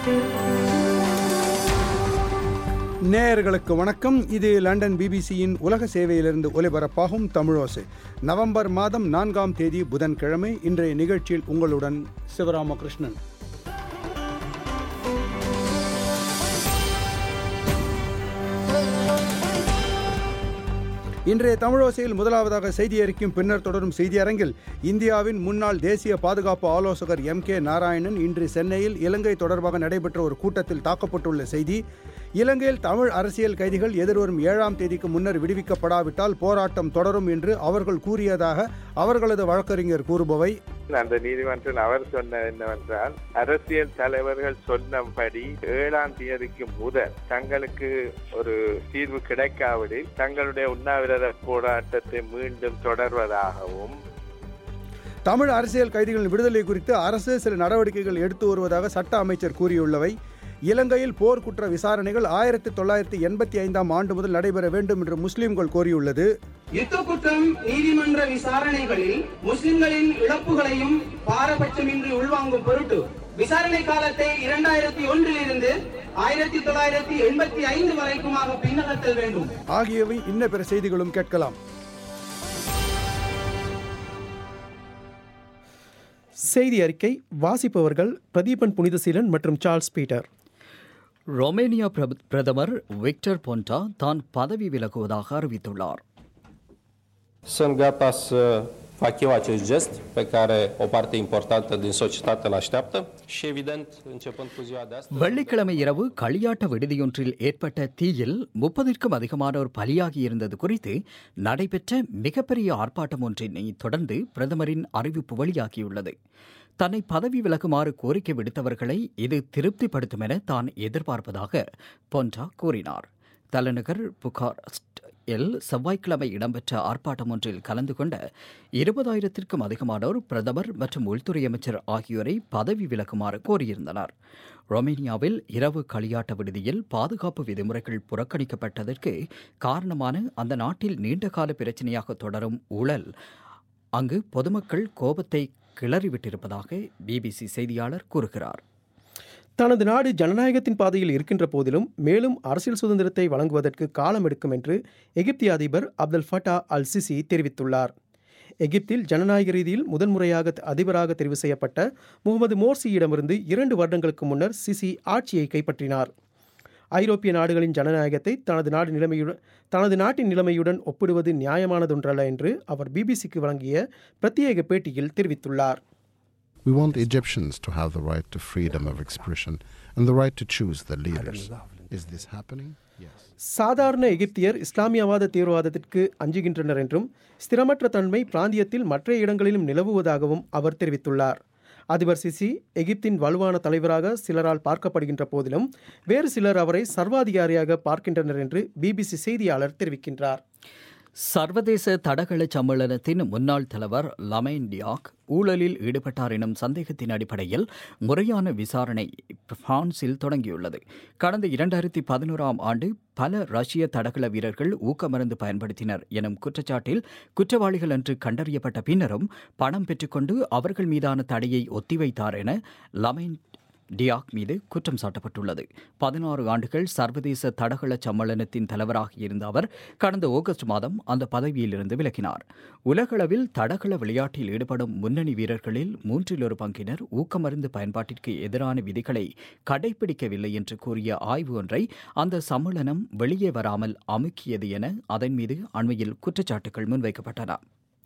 நேயர்களுக்கு வணக்கம் இது லண்டன் பிபிசியின் உலக சேவையிலிருந்து ஒலிபரப்பாகும் தமிழோசை நவம்பர் மாதம் நான்காம் தேதி புதன்கிழமை இன்றைய நிகழ்ச்சியில் உங்களுடன் சிவராமகிருஷ்ணன் இன்றைய தமிழோசையில் முதலாவதாக செய்தி அறிக்கும் பின்னர் தொடரும் செய்தி அரங்கில் இந்தியாவின் முன்னாள் தேசிய பாதுகாப்பு ஆலோசகர் எம் கே நாராயணன் இன்று சென்னையில் இலங்கை தொடர்பாக நடைபெற்ற ஒரு கூட்டத்தில் தாக்கப்பட்டுள்ள செய்தி இலங்கையில் தமிழ் அரசியல் கைதிகள் எதிர்வரும் ஏழாம் தேதிக்கு முன்னர் விடுவிக்கப்படாவிட்டால் போராட்டம் தொடரும் என்று அவர்கள் கூறியதாக அவர்களது வழக்கறிஞர் கூறுபவை அந்த நீதிமன்றம் அவர் சொன்ன என்னவென்றால் அரசியல் தலைவர்கள் சொன்னபடி ஏழாம் தேதிக்கு முதல் தங்களுக்கு ஒரு தீர்வு கிடைக்காவிடில் தங்களுடைய உண்ணாவிரத போராட்டத்தை மீண்டும் தொடர்வதாகவும் தமிழ் அரசியல் கைதிகளின் விடுதலை குறித்து அரசு சில நடவடிக்கைகள் எடுத்து வருவதாக சட்ட அமைச்சர் கூறியுள்ளவை இலங்கையில் போர்க்குற்ற விசாரணைகள் ஆயிரத்தி தொள்ளாயிரத்தி எண்பத்தி ஐந்தாம் ஆண்டு முதல் நடைபெற வேண்டும் என்று முஸ்லிம்கள் கோரியுள்ளது யுத்த குற்றம் நீதிமன்ற விசாரணைகளில் முஸ்லிம்களின் இழப்புகளையும் பாரபட்சமின்றி உள்வாங்கும் பொருட்டு விசாரணை காலத்தை இரண்டாயிரத்தி ஒன்றில் இருந்து ஆயிரத்தி தொள்ளாயிரத்தி எண்பத்தி ஐந்து வரைக்குமாக பின்னகர்த்தல் வேண்டும் ஆகியவை இன்ன பிற செய்திகளும் கேட்கலாம் செய்தி அறிக்கை வாசிப்பவர்கள் பிரதீபன் புனிதசீலன் மற்றும் சார்ல்ஸ் பீட்டர் ரொமேனியா பிரப- பிரதமர் விக்டர் பொன்டா தான் பதவி விலகுவதாக அறிவித்துள்ளார் Sunt gata să fac eu acest gest pe care o parte importantă din societate îl așteaptă și, evident, începând cu ziua de astăzi... வெள்ளிக்கிழமை இரவு களியாட்ட விடுதியொன்றில் ஏற்பட்ட தீயில் முப்பதிற்கும் அதிகமானோர் பலியாகியிருந்தது குறித்து நடைபெற்ற மிகப்பெரிய ஆர்ப்பாட்டம் ஒன்றினை தொடர்ந்து பிரதமரின் அறிவிப்பு வெளியாகியுள்ளது தன்னை பதவி விலகுமாறு கோரிக்கை விடுத்தவர்களை இது திருப்திப்படுத்தும் என தான் எதிர்பார்ப்பதாக பொன்டா கூறினார் தலைநகர் புகாரெஸ்ட் இல் செவ்வாய்க்கிழமை இடம்பெற்ற ஆர்ப்பாட்டம் ஒன்றில் கலந்து கொண்ட இருபதாயிரத்திற்கும் அதிகமானோர் பிரதமர் மற்றும் உள்துறை அமைச்சர் ஆகியோரை பதவி விலகுமாறு கோரியிருந்தனர் ரொமேனியாவில் இரவு களியாட்ட விடுதியில் பாதுகாப்பு விதிமுறைகள் புறக்கணிக்கப்பட்டதற்கு காரணமான அந்த நாட்டில் நீண்டகால பிரச்சனையாக தொடரும் ஊழல் அங்கு பொதுமக்கள் கோபத்தை கிளறிவிட்டிருப்பதாக பிபிசி செய்தியாளர் கூறுகிறார் தனது நாடு ஜனநாயகத்தின் பாதையில் இருக்கின்ற போதிலும் மேலும் அரசியல் சுதந்திரத்தை வழங்குவதற்கு காலம் எடுக்கும் என்று எகிப்திய அதிபர் அப்தல் ஃபட்டா அல் சிசி தெரிவித்துள்ளார் எகிப்தில் ஜனநாயக ரீதியில் முதன்முறையாக அதிபராக தெரிவு செய்யப்பட்ட முகமது மோர்சியிடமிருந்து இரண்டு வருடங்களுக்கு முன்னர் சிசி ஆட்சியை கைப்பற்றினார் ஐரோப்பிய நாடுகளின் ஜனநாயகத்தை தனது நாடு நிலைமையுடன் தனது நாட்டின் நிலைமையுடன் ஒப்பிடுவது நியாயமானதொன்றல்ல என்று அவர் பிபிசிக்கு வழங்கிய பிரத்யேக பேட்டியில் தெரிவித்துள்ளார் We want Egyptians to have the right to freedom of expression and the right to choose their leaders. Is this happening? Yes. சாதாரண எகிப்தியர் இஸ்லாமியவாத தீவிரவாதத்திற்கு அஞ்சுகின்றனர் என்றும் ஸ்திரமற்ற தன்மை பிராந்தியத்தில் மற்ற இடங்களிலும் நிலவுவதாகவும் அவர் தெரிவித்துள்ளார் அதிபர் சிசி எகிப்தின் வலுவான தலைவராக சிலரால் பார்க்கப்படுகின்ற போதிலும் வேறு சிலர் அவரை சர்வாதிகாரியாக பார்க்கின்றனர் என்று பிபிசி செய்தியாளர் தெரிவிக்கின்றார் சர்வதேச தடகள சம்மேளனத்தின் முன்னாள் தலைவர் லமைன் டியாக் ஊழலில் ஈடுபட்டார் எனும் சந்தேகத்தின் அடிப்படையில் முறையான விசாரணை பிரான்சில் தொடங்கியுள்ளது கடந்த இரண்டாயிரத்தி பதினோராம் ஆண்டு பல ரஷ்ய தடகள வீரர்கள் ஊக்கமருந்து பயன்படுத்தினர் எனும் குற்றச்சாட்டில் குற்றவாளிகள் என்று கண்டறியப்பட்ட பின்னரும் பணம் பெற்றுக்கொண்டு அவர்கள் மீதான தடையை ஒத்திவைத்தார் என லமைன் டியாக் மீது குற்றம் சாட்டப்பட்டுள்ளது பதினாறு ஆண்டுகள் சர்வதேச தடகள சம்மேளனத்தின் தலைவராக இருந்த அவர் கடந்த ஆகஸ்ட் மாதம் அந்த பதவியிலிருந்து விலகினார் உலகளவில் தடகள விளையாட்டில் ஈடுபடும் முன்னணி வீரர்களில் மூன்றில் ஒரு பங்கினர் ஊக்கமருந்து பயன்பாட்டிற்கு எதிரான விதிகளை கடைபிடிக்கவில்லை என்று கூறிய ஆய்வு ஒன்றை அந்த சம்மேளனம் வெளியே வராமல் அமுக்கியது என அதன் மீது அண்மையில் குற்றச்சாட்டுகள் முன்வைக்கப்பட்டன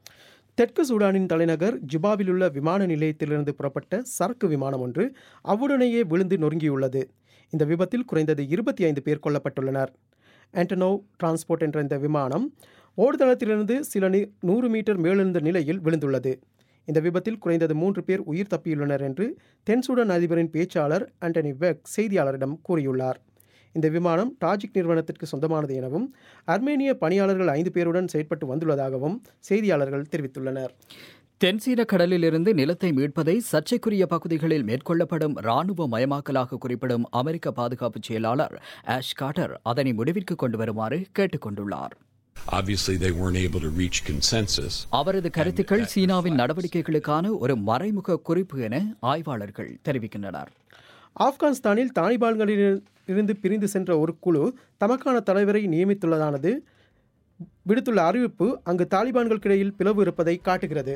தெற்கு சூடானின் தலைநகர் ஜுபாவிலுள்ள விமான நிலையத்திலிருந்து புறப்பட்ட சரக்கு விமானம் ஒன்று அவ்வுடனேயே விழுந்து நொறுங்கியுள்ளது இந்த விபத்தில் குறைந்தது இருபத்தி ஐந்து பேர் கொல்லப்பட்டுள்ளனர் ஆண்டனோ டிரான்ஸ்போர்ட் என்ற இந்த விமானம் ஓடுதளத்திலிருந்து சில நி- நூறு மீட்டர் மேலெழுந்த நிலையில் விழுந்துள்ளது இந்த விபத்தில் குறைந்தது மூன்று பேர் உயிர் தப்பியுள்ளனர் என்று தென் சூடான் அதிபரின் பேச்சாளர் ஆண்டனி வெக் செய்தியாளரிடம் கூறியுள்ளார் இந்த விமானம் டாஜிக் நிறுவனத்திற்கு சொந்தமானது எனவும் அர்மேனிய பணியாளர்கள் ஐந்து பேருடன் செயற்பட்டு வந்துள்ளதாகவும் செய்தியாளர்கள் தெரிவித்துள்ளனர் தென்சீன கடலிலிருந்து நிலத்தை மீட்பதை சர்ச்சைக்குரிய பகுதிகளில் மேற்கொள்ளப்படும் ராணுவ மயமாக்கலாக குறிப்பிடும் அமெரிக்க பாதுகாப்பு செயலாளர் ஆஷ் கார்டர் அதனை முடிவிற்கு கொண்டு வருமாறு கேட்டுக் கொண்டுள்ளார் Obviously, they weren't able to reach consensus. அவரது கருத்துக்கள் சீனாவின் நடவடிக்கைகளுக்கான ஒரு மறைமுக குறிப்பு என ஆய்வாளர்கள் தெரிவிக்கின்றனர் ஆப்கானிஸ்தானில் தாலிபான்களிலிருந்து பிரிந்து சென்ற ஒரு குழு தமக்கான தலைவரை நியமித்துள்ளதானது விடுத்துள்ள அறிவிப்பு அங்கு தாலிபான்களுக்கிடையில் பிளவு இருப்பதை காட்டுகிறது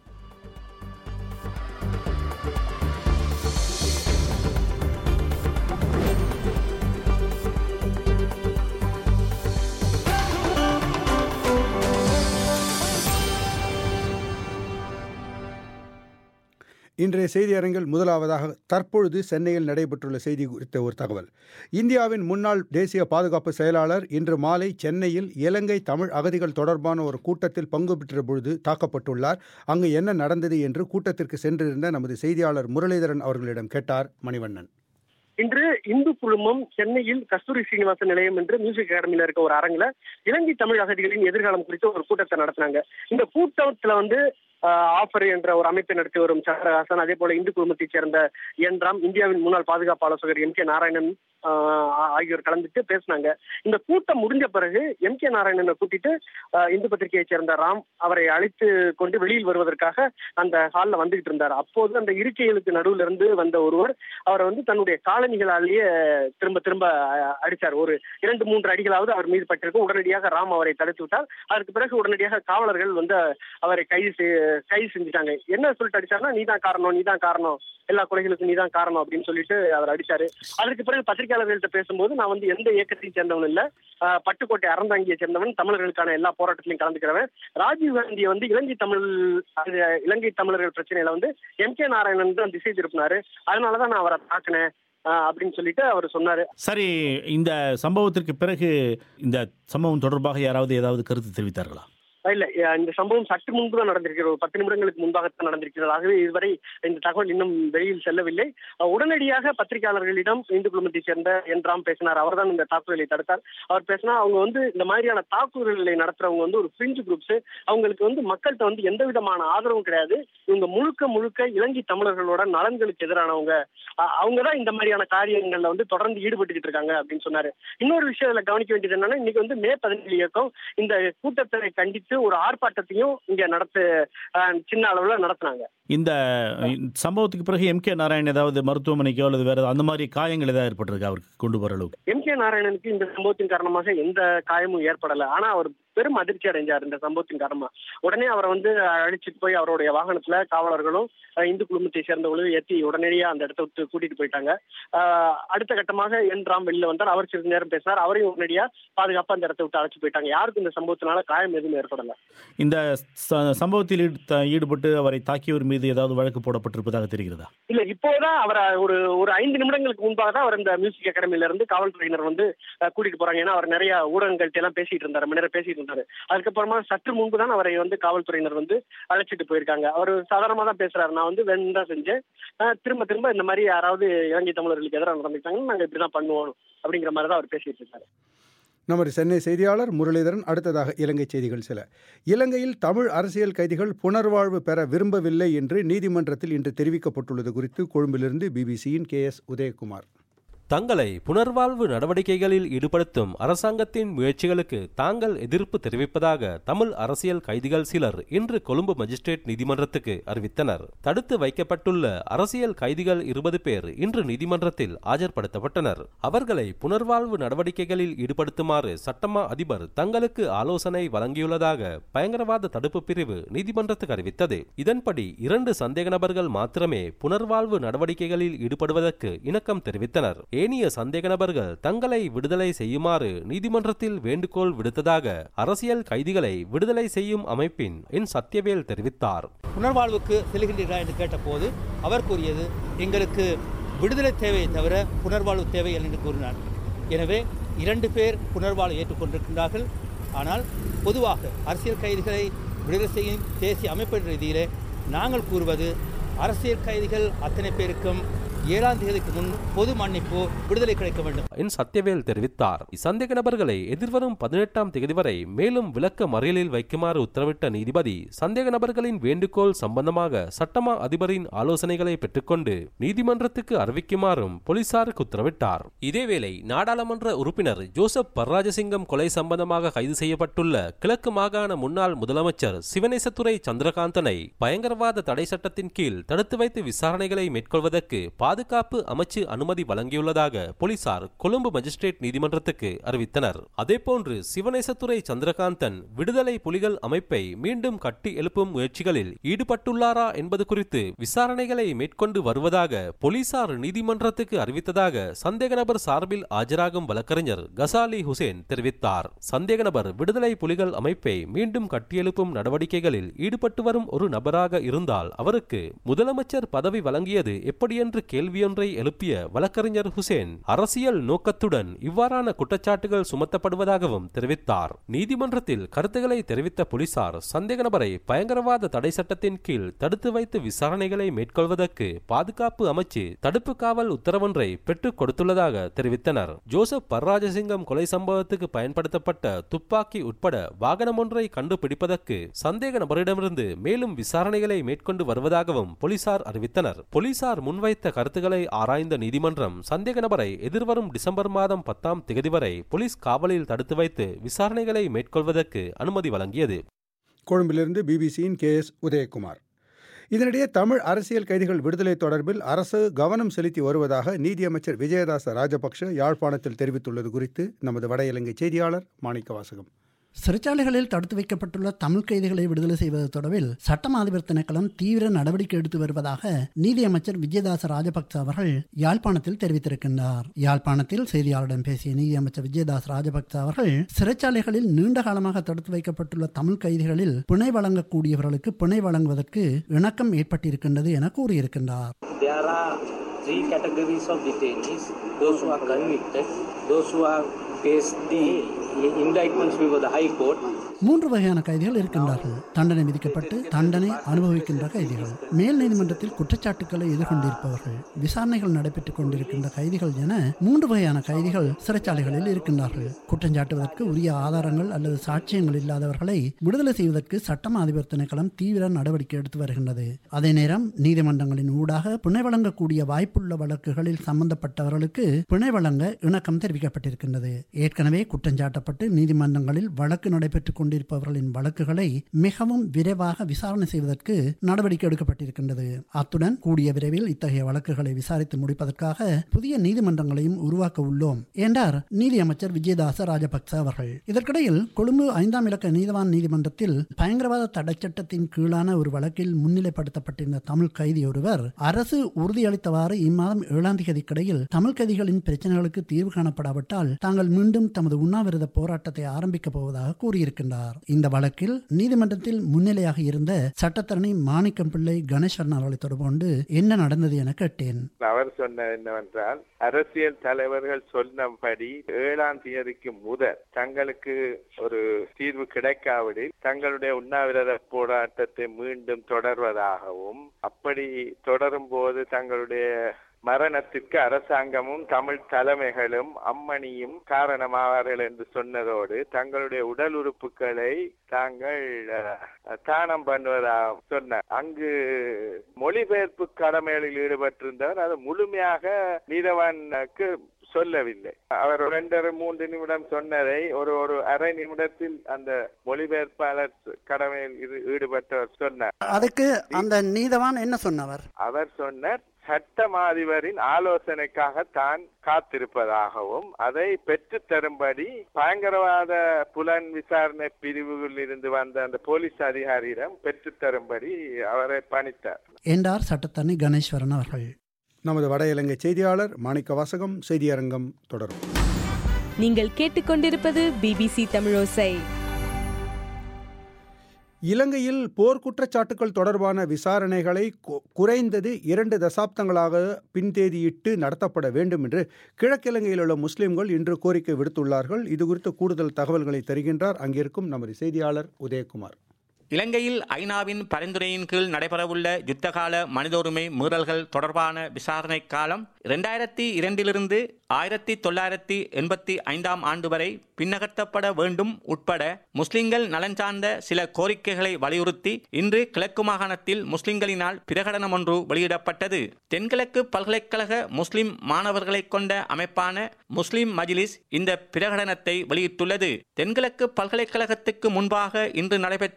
இன்றைய செய்தி அரங்கில் முதலாவதாக தற்பொழுது சென்னையில் நடைபெற்றுள்ள செய்தி குறித்த ஒரு தகவல் இந்தியாவின் முன்னாள் தேசிய பாதுகாப்பு செயலாளர் இன்று மாலை சென்னையில் இலங்கை தமிழ் அகதிகள் தொடர்பான ஒரு கூட்டத்தில் பங்கு பெற்ற பொழுது தாக்கப்பட்டுள்ளார் அங்கு என்ன நடந்தது என்று கூட்டத்திற்கு சென்றிருந்த நமது செய்தியாளர் முரளிதரன் அவர்களிடம் கேட்டார் மணிவண்ணன் இன்று இந்து குழுமம் சென்னையில் கஸ்தூரி சீனிவாசன் நிலையம் என்று மியூசிக் அகாடமியில இருக்க ஒரு அரங்குல இலங்கை தமிழ் அகதிகளின் எதிர்காலம் குறித்து ஒரு கூட்டத்தை நடத்தினாங்க இந்த கூட்டத்துல வந்து ஆஃபர் என்ற ஒரு அமைப்பை நடத்தி வரும் சந்திரஹாசன் அதே போல இந்து குழுமத்தைச் சேர்ந்த என் ராம் இந்தியாவின் முன்னாள் பாதுகாப்பு ஆலோசகர் எம் கே நாராயணன் ஆகியோர் கலந்துட்டு பேசினாங்க இந்த கூட்டம் முடிஞ்ச பிறகு எம் கே நாராயணனை கூட்டிட்டு இந்து பத்திரிகையைச் சேர்ந்த ராம் அவரை அழைத்து கொண்டு வெளியில் வருவதற்காக அந்த ஹாலில் வந்துகிட்டு இருந்தார் அப்போது அந்த இருக்கைகளுக்கு நடுவில் இருந்து வந்த ஒருவர் அவரை வந்து தன்னுடைய காலணிகளாலேயே திரும்ப திரும்ப அடித்தார் ஒரு இரண்டு மூன்று அடிகளாவது அவர் மீது பட்டிருக்கும் உடனடியாக ராம் அவரை தடுத்து விட்டார் அதற்கு பிறகு உடனடியாக காவலர்கள் வந்து அவரை கைது கைது செஞ்சுட்டாங்க என்ன சொல்லிட்டு அடிச்சாருன்னா நீதான் காரணம் நீதான் காரணம் எல்லா கொலைகளுக்கும் நீதான் காரணம் அப்படின்னு சொல்லிட்டு அவர் அடிச்சாரு அதற்கு பிறகு பத்திரிகையாளர்கள்ட்ட பேசும்போது நான் வந்து எந்த இயக்கத்தையும் சேர்ந்தவன் இல்ல பட்டுக்கோட்டை அறந்தாங்கியை சேர்ந்தவன் தமிழர்களுக்கான எல்லா போராட்டத்திலையும் கலந்துக்கிறவன் ராஜீவ் காந்தியை வந்து இலங்கை தமிழ் இலங்கை தமிழர்கள் பிரச்சனையில வந்து எம் கே நாராயணன் தான் திசை திருப்பினாரு அதனாலதான் நான் அவரை தாக்கினேன் அப்படின்னு சொல்லிட்டு அவர் சொன்னாரு சரி இந்த சம்பவத்திற்கு பிறகு இந்த சம்பவம் தொடர்பாக யாராவது ஏதாவது கருத்து தெரிவித்தார்களா இல்ல இந்த சம்பவம் சற்று முன்பு தான் நடந்திருக்கிறது ஒரு பத்து நிமிடங்களுக்கு முன்பாகத்தான் நடந்திருக்கிறது ஆகவே இதுவரை இந்த தகவல் இன்னும் வெளியில் செல்லவில்லை உடனடியாக பத்திரிகையாளர்களிடம் இந்து குழுமத்தை சேர்ந்த என் ராம் பேசினார் அவர் தான் இந்த தாக்குதலை தடுத்தார் அவர் பேசினா அவங்க வந்து இந்த மாதிரியான தாக்குதல்களை நடத்துறவங்க வந்து ஒரு பிரிஞ்சு குரூப்ஸ் அவங்களுக்கு வந்து மக்கள்கிட்ட வந்து எந்த விதமான ஆதரவும் கிடையாது இவங்க முழுக்க முழுக்க இலங்கை தமிழர்களோட நலன்களுக்கு எதிரானவங்க அவங்க தான் இந்த மாதிரியான காரியங்கள்ல வந்து தொடர்ந்து ஈடுபட்டுக்கிட்டு இருக்காங்க அப்படின்னு சொன்னாரு இன்னொரு விஷயம் இதுல கவனிக்க வேண்டியது என்னன்னா இன்னைக்கு வந்து மே பதினேழு இயக்கம் இந்த கூட்டத்தை கண்டித்து ஒரு ஆர்ப்பாட்டத்தையும் இங்க நடத்து சின்ன அளவுல நடத்தினாங்க இந்த சம்பவத்துக்கு பிறகு எம் கே நாராயணன் ஏதாவது மருத்துவமனைக்கோ அல்லது வேற அந்த மாதிரி காயங்கள் ஏதாவது ஏற்பட்டிருக்கு அவருக்கு கொண்டு வர அளவுக்கு எம் கே நாராயணனுக்கு இந்த சம்பவத்தின் காரணமாக எந்த காயமும் ஏற்படல ஆனா அவர் பெரும் அதிர்ச்சி அடைஞ்சார் இந்த சம்பவத்தின் காரணமா உடனே அவரை வந்து அழைச்சிட்டு போய் அவருடைய வாகனத்துல காவலர்களும் இந்து குடும்பத்தை சேர்ந்தவங்களும் ஏற்றி உடனடியா அந்த இடத்த விட்டு கூட்டிட்டு போயிட்டாங்க அடுத்த கட்டமாக என் ராம் வெளியில வந்தார் அவர் சிறிது நேரம் பேசினார் அவரையும் உடனடியா பாதுகாப்பா அந்த இடத்த விட்டு அழைச்சு போயிட்டாங்க யாருக்கும் இந்த சம்பவத்தினால காயம் எதுவும் ஏற்படல இந்த சம்பவத்தில் ஈடுபட்டு அவரை தாக்கியவர் மீது ஏதாவது வழக்கு போடப்பட்டிருப்பதாக தெரிகிறதா இல்ல இப்போதான் அவரை ஒரு ஒரு ஐந்து நிமிடங்களுக்கு முன்பாக தான் அவர் இந்த மியூசிக் அகாடமியில இருந்து காவல்துறையினர் வந்து கூட்டிட்டு போறாங்க ஏன்னா அவர் நிறைய ஊடகங்கள்ட்ட எல்லாம் பேசிட்டு இருந்தார் ரொம்ப நேரம் பேசிட்டு இருந்தாரு அதுக்கப்புறமா சற்று முன்பு தான் அவரை வந்து காவல்துறையினர் வந்து அழைச்சிட்டு போயிருக்காங்க அவர் சாதாரணமா தான் பேசுறாரு நான் வந்து வேணும் தான் செஞ்சேன் திரும்ப திரும்ப இந்த மாதிரி யாராவது இலங்கை தமிழர்களுக்கு எதிராக நடந்துட்டாங்கன்னா நாங்க இப்படிதான் பண்ணுவோம் அப்படிங்கிற மாதிரி தான் அவர் பேசிட்டு இருக்காரு நமது சென்னை செய்தியாளர் முரளிதரன் அடுத்ததாக இலங்கை செய்திகள் சில இலங்கையில் தமிழ் அரசியல் கைதிகள் புனர்வாழ்வு பெற விரும்பவில்லை என்று நீதிமன்றத்தில் இன்று தெரிவிக்கப்பட்டுள்ளது குறித்து கொழும்பிலிருந்து பிபிசியின் கே எஸ் உதயகுமார் தங்களை புனர்வாழ்வு நடவடிக்கைகளில் ஈடுபடுத்தும் அரசாங்கத்தின் முயற்சிகளுக்கு தாங்கள் எதிர்ப்பு தெரிவிப்பதாக தமிழ் அரசியல் கைதிகள் சிலர் இன்று கொழும்பு மஜிஸ்ட்ரேட் நீதிமன்றத்துக்கு அறிவித்தனர் தடுத்து வைக்கப்பட்டுள்ள அரசியல் கைதிகள் இருபது பேர் இன்று நீதிமன்றத்தில் ஆஜர்படுத்தப்பட்டனர் அவர்களை புனர்வாழ்வு நடவடிக்கைகளில் ஈடுபடுத்துமாறு சட்டமா அதிபர் தங்களுக்கு ஆலோசனை வழங்கியுள்ளதாக பயங்கரவாத தடுப்பு பிரிவு நீதிமன்றத்துக்கு அறிவித்தது இதன்படி இரண்டு சந்தேக நபர்கள் மாத்திரமே புனர்வாழ்வு நடவடிக்கைகளில் ஈடுபடுவதற்கு இணக்கம் தெரிவித்தனர் ஏனைய சந்தேக நபர்கள் தங்களை விடுதலை செய்யுமாறு நீதிமன்றத்தில் வேண்டுகோள் விடுத்ததாக அரசியல் கைதிகளை விடுதலை செய்யும் அமைப்பின் என் சத்யவேல் தெரிவித்தார் புனர்வாழ்வுக்கு செல்கின்றீர்களா என்று கேட்டபோது அவர் கூறியது எங்களுக்கு விடுதலை தேவையை தவிர புனர்வாழ்வு தேவை என்று கூறினார் எனவே இரண்டு பேர் புனர்வாழ்வு ஏற்றுக்கொண்டிருக்கின்றார்கள் ஆனால் பொதுவாக அரசியல் கைதிகளை விடுதலை செய்யும் தேசிய அமைப்பின் ரீதியிலே நாங்கள் கூறுவது அரசியல் கைதிகள் அத்தனை பேருக்கும் ஏழாம் தேதிக்கு முன் பொது மன்னிப்பு விடுதலை கிடைக்க வேண்டும் என் சத்யவேல் தெரிவித்தார் சந்தேக நபர்களை எதிர்வரும் பதினெட்டாம் தேதி வரை மேலும் விளக்க மறியலில் வைக்குமாறு உத்தரவிட்ட நீதிபதி சந்தேக நபர்களின் வேண்டுகோள் சம்பந்தமாக சட்டமா அதிபரின் ஆலோசனைகளை பெற்றுக்கொண்டு நீதிமன்றத்துக்கு அறிவிக்குமாறும் போலீசாருக்கு உத்தரவிட்டார் இதேவேளை நாடாளுமன்ற உறுப்பினர் ஜோசப் பர்ராஜசிங்கம் கொலை சம்பந்தமாக கைது செய்யப்பட்டுள்ள கிழக்கு மாகாண முன்னாள் முதலமைச்சர் சிவனேசத்துறை சந்திரகாந்தனை பயங்கரவாத தடை சட்டத்தின் கீழ் தடுத்து வைத்து விசாரணைகளை மேற்கொள்வதற்கு பாதுகாப்பு அமைச்சு அனுமதி வழங்கியுள்ளதாக போலீசார் கொழும்பு மஜிஸ்ட்ரேட் நீதிமன்றத்துக்கு அறிவித்தனர் அதேபோன்று சிவனேசத்துறை சந்திரகாந்தன் விடுதலை புலிகள் அமைப்பை மீண்டும் கட்டி எழுப்பும் முயற்சிகளில் ஈடுபட்டுள்ளாரா என்பது குறித்து விசாரணைகளை மேற்கொண்டு வருவதாக போலீசார் நீதிமன்றத்துக்கு அறிவித்ததாக சந்தேக நபர் சார்பில் ஆஜராகும் வழக்கறிஞர் கசாலி ஹுசேன் தெரிவித்தார் சந்தேக நபர் விடுதலை புலிகள் அமைப்பை மீண்டும் கட்டியெழுப்பும் நடவடிக்கைகளில் ஈடுபட்டு வரும் ஒரு நபராக இருந்தால் அவருக்கு முதலமைச்சர் பதவி வழங்கியது எப்படியென்று கேள்வியொன்றை எழுப்பிய வழக்கறிஞர் ஹுசேன் அரசியல் நோக்கத்துடன் இவ்வாறான குற்றச்சாட்டுகள் சுமத்தப்படுவதாகவும் தெரிவித்தார் நீதிமன்றத்தில் கருத்துக்களை தெரிவித்த போலீசார் சந்தேக நபரை பயங்கரவாத தடை சட்டத்தின் கீழ் தடுத்து வைத்து விசாரணைகளை மேற்கொள்வதற்கு பாதுகாப்பு அமைச்சு தடுப்பு காவல் உத்தரவொன்றை பெற்றுக் கொடுத்துள்ளதாக தெரிவித்தனர் ஜோசப் பர்ராஜசிங்கம் கொலை சம்பவத்துக்கு பயன்படுத்தப்பட்ட துப்பாக்கி உட்பட வாகனம் ஒன்றை கண்டுபிடிப்பதற்கு சந்தேக நபரிடமிருந்து மேலும் விசாரணைகளை மேற்கொண்டு வருவதாகவும் போலீசார் அறிவித்தனர் போலீசார் முன்வைத்த கருத்துக்களை ஆராய்ந்த நீதிமன்றம் சந்தேக நபரை எதிர்வரும் டிசம்பர் மாதம் பத்தாம் தேதி வரை போலீஸ் காவலில் தடுத்து வைத்து விசாரணைகளை மேற்கொள்வதற்கு அனுமதி வழங்கியது கொழும்பிலிருந்து பிபிசியின் கே எஸ் உதயகுமார் இதனிடையே தமிழ் அரசியல் கைதிகள் விடுதலை தொடர்பில் அரசு கவனம் செலுத்தி வருவதாக நீதியமைச்சர் விஜயதாச ராஜபக்ஷ யாழ்ப்பாணத்தில் தெரிவித்துள்ளது குறித்து நமது வட இலங்கை செய்தியாளர் மாணிக்க வாசகம் சிறைச்சாலைகளில் தடுத்து வைக்கப்பட்டுள்ள தமிழ் கைதிகளை விடுதலை செய்வது தொடர்பில் சட்டம் அதிபர் திணைக்களம் தீவிர நடவடிக்கை எடுத்து வருவதாக நீதியமைச்சர் விஜயதாச ராஜபக்ச அவர்கள் யாழ்ப்பாணத்தில் தெரிவித்திருக்கின்றார் யாழ்ப்பாணத்தில் செய்தியாளரிடம் பேசிய நீதியமைச்சர் விஜயதாஸ் ராஜபக்ச அவர்கள் சிறைச்சாலைகளில் நீண்ட காலமாக தடுத்து வைக்கப்பட்டுள்ள தமிழ் கைதிகளில் பிணை வழங்கக்கூடியவர்களுக்கு பிணை வழங்குவதற்கு இணக்கம் ஏற்பட்டிருக்கின்றது என கூறியிருக்கின்றார் There are three categories of detainees those who are convicted, those who are faced the indictments before the High Court. மூன்று வகையான கைதிகள் இருக்கின்றார்கள் தண்டனை விதிக்கப்பட்டு தண்டனை அனுபவிக்கின்ற கைதிகள் மேல் நீதிமன்றத்தில் குற்றச்சாட்டுக்களை எதிர்கொண்டிருப்பவர்கள் விசாரணைகள் நடைபெற்றுக் கொண்டிருக்கின்ற கைதிகள் என மூன்று வகையான கைதிகள் சிறைச்சாலைகளில் இருக்கின்றார்கள் குற்றஞ்சாட்டுவதற்கு உரிய ஆதாரங்கள் அல்லது சாட்சியங்கள் இல்லாதவர்களை விடுதலை செய்வதற்கு சட்டம் அதிபர் திணைக்களம் தீவிர நடவடிக்கை எடுத்து வருகின்றது அதே நேரம் நீதிமன்றங்களின் ஊடாக பிணை வழங்கக்கூடிய வாய்ப்புள்ள வழக்குகளில் சம்பந்தப்பட்டவர்களுக்கு பிணை வழங்க இணக்கம் தெரிவிக்கப்பட்டிருக்கின்றது ஏற்கனவே குற்றஞ்சாட்டப்பட்டு நீதிமன்றங்களில் வழக்கு நடைபெற்றுக் கொண்டிருப்பவர்களின் வழக்குகளை மிகவும் விரைவாக விசாரணை செய்வதற்கு நடவடிக்கை எடுக்கப்பட்டிருக்கின்றது அத்துடன் கூடிய விரைவில் இத்தகைய வழக்குகளை விசாரித்து முடிப்பதற்காக புதிய நீதிமன்றங்களையும் உருவாக்க உள்ளோம் என்றார் நீதியமைச்சர் விஜயதாச ராஜபக்ச அவர்கள் இதற்கிடையில் கொழும்பு ஐந்தாம் இலக்க நீதவான் நீதிமன்றத்தில் பயங்கரவாத தடை சட்டத்தின் கீழான ஒரு வழக்கில் முன்னிலைப்படுத்தப்பட்டிருந்த தமிழ் கைதி ஒருவர் அரசு உறுதியளித்தவாறு இம்மாதம் ஏழாம் தேதிக்கிடையில் தமிழ் கைதிகளின் பிரச்சனைகளுக்கு தீர்வு காணப்படாவிட்டால் தாங்கள் மீண்டும் தமது உண்ணாவிரத போராட்டத்தை ஆரம்பிக்கப் போவதாக கூறியிருக்கின்றார் இந்த வழக்கில் நீதிமன்றத்தில் முன்னிலையாக இருந்த சட்டத்தரணி மாணிக்கம் பிள்ளை கணேசன் அவர்களை தொடர்பு கொண்டு என்ன நடந்தது என கேட்டேன் அவர் சொன்னது என்னவென்றால் அரசியல் தலைவர்கள் சொன்னபடி ஏழாம் தேதிக்கு முதல் தங்களுக்கு ஒரு தீர்வு கிடைக்காவிடில் தங்களுடைய உண்ணாவிரத போராட்டத்தை மீண்டும் தொடர்வதாகவும் அப்படி தொடரும் போது தங்களுடைய மரணத்திற்கு அரசாங்கமும் தமிழ் தலைமைகளும் அம்மணியும் காரணமாவார்கள் என்று சொன்னதோடு தங்களுடைய உடல் உறுப்புகளை தாங்கள் தானம் பண்ணுவதாக சொன்னார் அங்கு மொழிபெயர்ப்பு கடமைகளில் ஈடுபட்டிருந்தவர் அது முழுமையாக நீதவானுக்கு சொல்லவில்லை அவர் இரண்டரை மூன்று நிமிடம் சொன்னதை ஒரு ஒரு அரை நிமிடத்தில் அந்த மொழிபெயர்ப்பாளர் கடமையில் ஈடுபட்டவர் சொன்னார் அதுக்கு அந்த நீதவான் என்ன சொன்னவர் அவர் சொன்னார் சட்டமாதிபரின் ஆலோசனைக்காக தான் காத்திருப்பதாகவும் அதை பெற்று தரும்படி பயங்கரவாத புலன் விசாரணை பிரிவுகளில் இருந்து வந்த அந்த போலீஸ் அதிகாரியிடம் பெற்று தரும்படி அவரை பணித்தார் என்றார் சட்டத்தரணி கணேஸ்வரன் அவர்கள் நமது வட இலங்கை செய்தியாளர் மாணிக்க வாசகம் செய்தியரங்கம் தொடரும் நீங்கள் கேட்டுக்கொண்டிருப்பது பிபிசி தமிழோசை இலங்கையில் போர் குற்றச்சாட்டுகள் தொடர்பான விசாரணைகளை குறைந்தது இரண்டு தசாப்தங்களாக பின்தேதியிட்டு நடத்தப்பட வேண்டும் என்று கிழக்கிலங்கையில் உள்ள முஸ்லிம்கள் இன்று கோரிக்கை விடுத்துள்ளார்கள் இது குறித்து கூடுதல் தகவல்களை தருகின்றார் அங்கிருக்கும் நமது செய்தியாளர் உதயகுமார் இலங்கையில் ஐநாவின் பரிந்துரையின் கீழ் நடைபெறவுள்ள யுத்தகால மனித உரிமை மீறல்கள் தொடர்பான விசாரணை காலம் இரண்டாயிரத்தி இரண்டிலிருந்து ஆயிரத்தி தொள்ளாயிரத்தி எண்பத்தி ஐந்தாம் ஆண்டு வரை பின்னகர்த்தப்பட வேண்டும் உட்பட முஸ்லிம்கள் நலன் சார்ந்த சில கோரிக்கைகளை வலியுறுத்தி இன்று கிழக்கு மாகாணத்தில் முஸ்லிம்களினால் பிரகடனம் ஒன்று வெளியிடப்பட்டது தென்கிழக்கு பல்கலைக்கழக முஸ்லிம் மாணவர்களை கொண்ட அமைப்பான முஸ்லிம் மஜிலிஸ் இந்த பிரகடனத்தை வெளியிட்டுள்ளது தென்கிழக்கு பல்கலைக்கழகத்துக்கு முன்பாக இன்று நடைபெற்ற கவன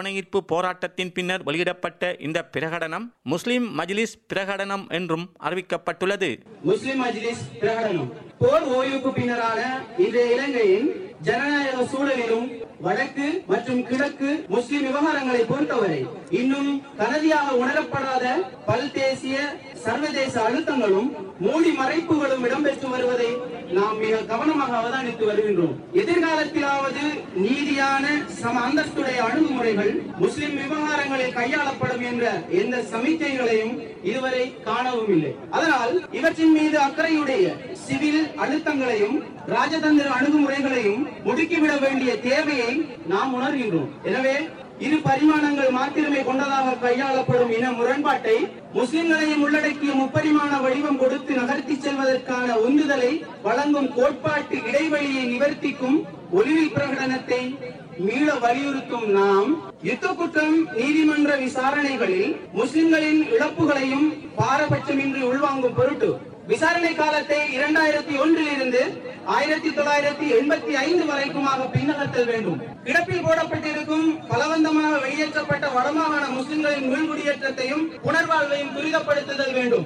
ஆணையிற்பு போராட்டத்தின் பின்னர் வெளியிடப்பட்ட இந்த பிரகடனம் முஸ்லிம் மஜ்லிஸ் பிரகடனம் என்றும் அறிவிக்கப்பட்டுள்ளது முஸ்லிம் மஜ்லிஸ் பிரகடனம் போர் ஓய்வுக்கு பின்னரான இன்றைய இலங்கையின் ஜனநாயக சூழலிலும் வடக்கு மற்றும் கிழக்கு முஸ்லிம் விவகாரங்களை பொறுத்தவரை இன்னும் கனதியாக உணரப்படாத பல்தேசிய சர்வதேச அழுத்தங்களும் மூடி மறைப்புகளும் இடம்பெற்று வருவதை நாம் மிக கவனமாக அவதானித்து வருகின்றோம் எதிர்காலத்திலாவது நீதியான சம அந்தஸ்துடைய அணுகுமுறைகள் முஸ்லிம் விவகாரங்களில் கையாளப்படும் என்ற எந்த சமிக்கைகளையும் இதுவரை காணவும் இல்லை அதனால் இவற்றின் மீது அக்கறையுடைய சிவில் அழுத்தங்களையும் ராஜதந்திர அணுகுமுறைகளையும் முடுக்கிவிட வேண்டிய தேவையை நாம் உணர்கின்றோம் எனவே இரு பரிமாணங்கள் மாத்திரமே கொண்டதாக கையாளப்படும் இன முரண்பாட்டை முஸ்லிம்களையும் உள்ளடக்கிய முப்பரிமாண வடிவம் கொடுத்து நகர்த்தி செல்வதற்கான உந்துதலை வழங்கும் கோட்பாட்டு இடைவெளியை நிவர்த்திக்கும் ஒளிவி பிரகடனத்தை மீள வலியுறுத்தும் நாம் யுத்த குற்றம் நீதிமன்ற விசாரணைகளில் முஸ்லிம்களின் இழப்புகளையும் பாரபட்சமின்றி உள்வாங்கும் பொருட்டு விசாரணை காலத்தை இரண்டாயிரத்தி ஒன்றில் இருந்து ஆயிரத்தி தொள்ளாயிரத்தி எண்பத்தி ஐந்து வரைக்குமாக பின்னகர்த்தல் வேண்டும் கிடப்பில் போடப்பட்டிருக்கும் பலவந்தமாக வெளியேற்றப்பட்ட வடமாகாண முஸ்லிம்களின் மீள்குடியேற்றத்தையும் புனர்வாழ்வையும் துரிதப்படுத்துதல் வேண்டும்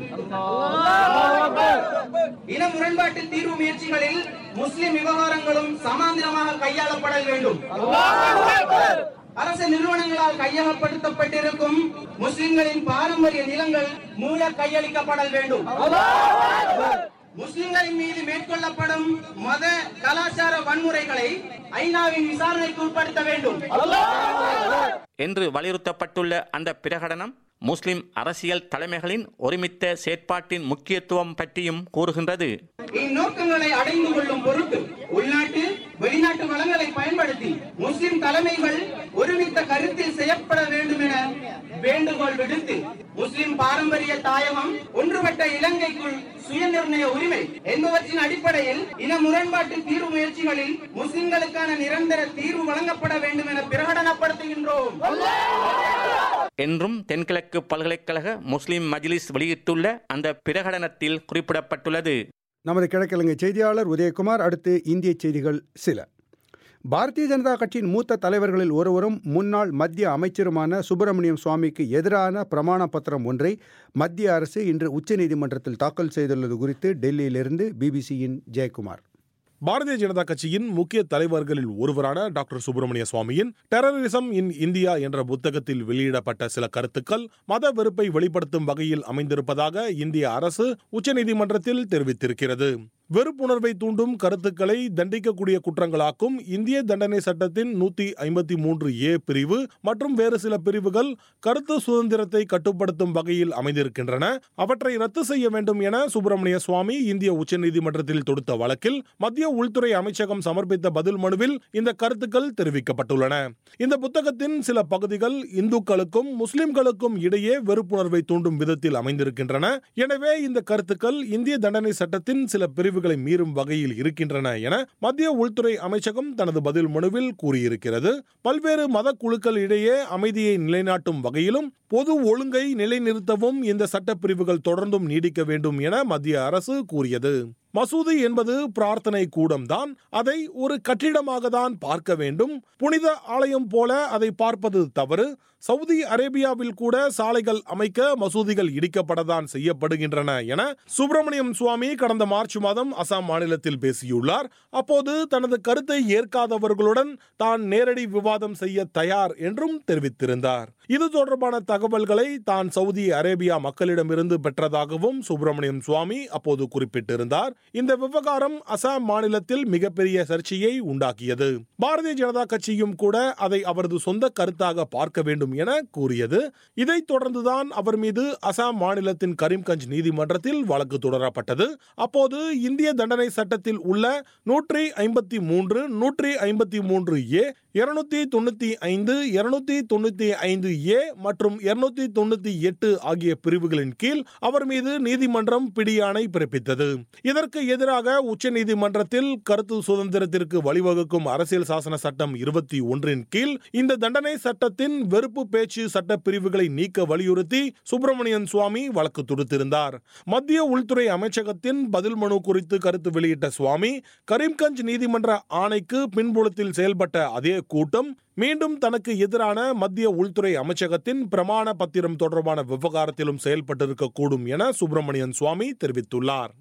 இன முரண்பாட்டு தீர்வு முயற்சிகளில் முஸ்லிம் விவகாரங்களும் சமாந்திரமாக கையாளப்பட வேண்டும் அரசு நிறுவனங்களால் கையகப்படுத்தப்பட்டிருக்கும் முஸ்லிம்களின் பாரம்பரிய நிலங்கள் மூல கையளிக்கப்படல் வேண்டும் முஸ்லிம்களின் மீது மேற்கொள்ளப்படும் மத கலாச்சார வன்முறைகளை ஐநாவின் விசாரணைக்கு உட்படுத்த வேண்டும் என்று வலியுறுத்தப்பட்டுள்ள அந்த பிரகடனம் முஸ்லிம் அரசியல் தலைமைகளின் ஒருமித்த செயற்பாட்டின் முக்கியத்துவம் பற்றியும் கூறுகின்றது இந்நோக்கங்களை அடைந்து கொள்ளும் பொருட்டு உள்நாட்டு வெளிநாட்டு வளங்களை பயன்படுத்தி முஸ்லிம் தலைமைகள் ஒருமித்த கருத்தில் செய்யப்பட வேண்டும் என வேண்டுகோள் விடுத்து முஸ்லிம் பாரம்பரிய தாயகம் ஒன்றுபட்ட இலங்கைக்குள் சுயநிர்ணய உரிமை என்பவற்றின் அடிப்படையில் இன முரண்பாட்டு தீர்வு முயற்சிகளில் முஸ்லிம்களுக்கான நிரந்தர தீர்வு வழங்கப்பட வேண்டும் என பிரகடனப்படுத்துகின்றோம் என்றும் தென்கிழக்கு பல்கலைக்கழக முஸ்லிம் மஜ்லிஸ் வெளியிட்டுள்ள அந்த பிரகடனத்தில் குறிப்பிடப்பட்டுள்ளது நமது கிழக்கிழங்கை செய்தியாளர் உதயகுமார் அடுத்து இந்திய செய்திகள் சில பாரதிய ஜனதா கட்சியின் மூத்த தலைவர்களில் ஒருவரும் முன்னாள் மத்திய அமைச்சருமான சுப்பிரமணியம் சுவாமிக்கு எதிரான பிரமாண பத்திரம் ஒன்றை மத்திய அரசு இன்று உச்சநீதிமன்றத்தில் தாக்கல் செய்துள்ளது குறித்து டெல்லியிலிருந்து பிபிசியின் ஜெயக்குமார் பாரதிய ஜனதா கட்சியின் முக்கிய தலைவர்களில் ஒருவரான டாக்டர் சுப்பிரமணிய சுவாமியின் டெரரிசம் இன் இந்தியா என்ற புத்தகத்தில் வெளியிடப்பட்ட சில கருத்துக்கள் மத வெறுப்பை வெளிப்படுத்தும் வகையில் அமைந்திருப்பதாக இந்திய அரசு உச்சநீதிமன்றத்தில் தெரிவித்திருக்கிறது வெறுப்புணர்வை தூண்டும் கருத்துக்களை தண்டிக்கக்கூடிய குற்றங்களாக்கும் இந்திய தண்டனை சட்டத்தின் நூத்தி ஐம்பத்தி மூன்று ஏ பிரிவு மற்றும் வேறு சில பிரிவுகள் கருத்து சுதந்திரத்தை கட்டுப்படுத்தும் வகையில் அமைந்திருக்கின்றன அவற்றை ரத்து செய்ய வேண்டும் என சுப்பிரமணிய சுவாமி இந்திய உச்சநீதிமன்றத்தில் தொடுத்த வழக்கில் மத்திய உள்துறை அமைச்சகம் சமர்ப்பித்த பதில் மனுவில் இந்த கருத்துக்கள் தெரிவிக்கப்பட்டுள்ளன இந்த புத்தகத்தின் சில பகுதிகள் இந்துக்களுக்கும் முஸ்லிம்களுக்கும் இடையே வெறுப்புணர்வை தூண்டும் விதத்தில் அமைந்திருக்கின்றன எனவே இந்த கருத்துக்கள் இந்திய தண்டனை சட்டத்தின் சில பிரிவுகளை மீறும் வகையில் இருக்கின்றன என மத்திய உள்துறை அமைச்சகம் தனது பதில் மனுவில் கூறியிருக்கிறது பல்வேறு மத குழுக்கள் இடையே அமைதியை நிலைநாட்டும் வகையிலும் பொது ஒழுங்கை நிலைநிறுத்தவும் இந்த சட்டப்பிரிவுகள் தொடர்ந்தும் நீடிக்க வேண்டும் என மத்திய அரசு கூறியது மசூதி என்பது பிரார்த்தனை கூடம்தான் அதை ஒரு கட்டிடமாக தான் பார்க்க வேண்டும் புனித ஆலயம் போல அதை பார்ப்பது தவறு சவுதி அரேபியாவில் கூட சாலைகள் அமைக்க மசூதிகள் இடிக்கப்படத்தான் செய்யப்படுகின்றன என சுப்பிரமணியம் சுவாமி கடந்த மார்ச் மாதம் அசாம் மாநிலத்தில் பேசியுள்ளார் அப்போது தனது கருத்தை ஏற்காதவர்களுடன் தான் நேரடி விவாதம் செய்ய தயார் என்றும் தெரிவித்திருந்தார் இது தொடர்பான தகவல்களை தான் சவுதி அரேபியா மக்களிடமிருந்து பெற்றதாகவும் சுப்பிரமணியம் சுவாமி அப்போது குறிப்பிட்டிருந்தார் இந்த விவகாரம் அசாம் மாநிலத்தில் மிகப்பெரிய சர்ச்சையை உண்டாக்கியது பாரதிய ஜனதா கட்சியும் கூட அதை அவரது சொந்த கருத்தாக பார்க்க வேண்டும் என கூறியது இதைத் தொடர்ந்துதான் அவர் மீது அசாம் மாநிலத்தின் கரீம்கஞ்ச் நீதிமன்றத்தில் வழக்கு தொடரப்பட்டது அப்போது இந்திய தண்டனை சட்டத்தில் உள்ள நூற்றி ஐம்பத்தி மூன்று நூற்றி ஐம்பத்தி மூன்று ஏ இருநூத்தி தொண்ணூத்தி ஐந்து இருநூத்தி தொண்ணூத்தி ஐந்து ஏ மற்றும் இருநூத்தி தொண்ணூத்தி எட்டு ஆகிய பிரிவுகளின் கீழ் அவர் மீது நீதிமன்றம் பிடியாணை பிறப்பித்தது இதற்கு எதிராக உச்சநீதிமன்றத்தில் கருத்து சுதந்திரத்திற்கு வழிவகுக்கும் அரசியல் சாசன சட்டம் இருபத்தி ஒன்றின் கீழ் இந்த தண்டனை சட்டத்தின் வெறுப்பு பேச்சு சட்ட பிரிவுகளை நீக்க வலியுறுத்தி சுப்பிரமணியன் சுவாமி வழக்கு தொடுத்திருந்தார் மத்திய உள்துறை அமைச்சகத்தின் பதில் மனு குறித்து கருத்து வெளியிட்ட சுவாமி கரீம்கஞ்ச் நீதிமன்ற ஆணைக்கு பின்புலத்தில் செயல்பட்ட அதே கூட்டம் மீண்டும் தனக்கு எதிரான மத்திய உள்துறை அமைச்சகத்தின் பிரமாண பத்திரம் தொடர்பான விவகாரத்திலும் செயல்பட்டிருக்கக்கூடும் என சுப்பிரமணியன் சுவாமி தெரிவித்துள்ளார்